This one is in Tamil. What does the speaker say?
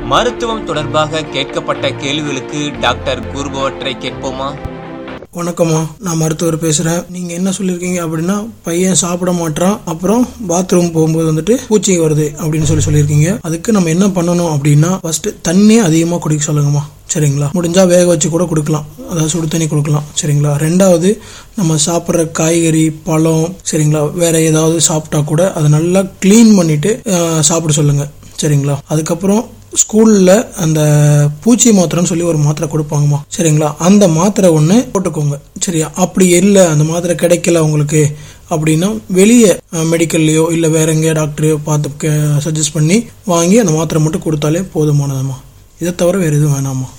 மருத்துவம் தொடர்பாக கேட்கப்பட்ட கேள்விகளுக்கு டாக்டர் கூறுபவற்றை கேட்போமா வணக்கம்மா நான் மருத்துவர் பேசுறேன் நீங்க என்ன சொல்லியிருக்கீங்க அப்படின்னா பையன் சாப்பிட மாட்டான் அப்புறம் பாத்ரூம் போகும்போது வந்துட்டு பூச்சி வருது அப்படின்னு சொல்லி சொல்லியிருக்கீங்க அதுக்கு நம்ம என்ன பண்ணணும் அப்படின்னா ஃபர்ஸ்ட் தண்ணி அதிகமாக குடிக்க சொல்லுங்கம்மா சரிங்களா முடிஞ்சா வேக வச்சு கூட கொடுக்கலாம் அதாவது சுடு தண்ணி கொடுக்கலாம் சரிங்களா ரெண்டாவது நம்ம சாப்பிட்ற காய்கறி பழம் சரிங்களா வேற ஏதாவது சாப்பிட்டா கூட அதை நல்லா க்ளீன் பண்ணிட்டு அஹ், சாப்பிட சொல்லுங்க சரிங்களா அதுக்கப்புறம் ஸ்கூல்ல அந்த பூச்சி மாத்திரைன்னு சொல்லி ஒரு மாத்திரை கொடுப்பாங்கம்மா சரிங்களா அந்த மாத்திரை ஒன்று போட்டுக்கோங்க சரியா அப்படி இல்லை அந்த மாத்திரை கிடைக்கல உங்களுக்கு அப்படின்னா வெளியே மெடிக்கல்லையோ இல்லை வேற எங்கேயோ டாக்டரையோ பார்த்து சஜஸ்ட் பண்ணி வாங்கி அந்த மாத்திரை மட்டும் கொடுத்தாலே போதுமானதம்மா இதை தவிர வேறு எதுவும் வேணாமா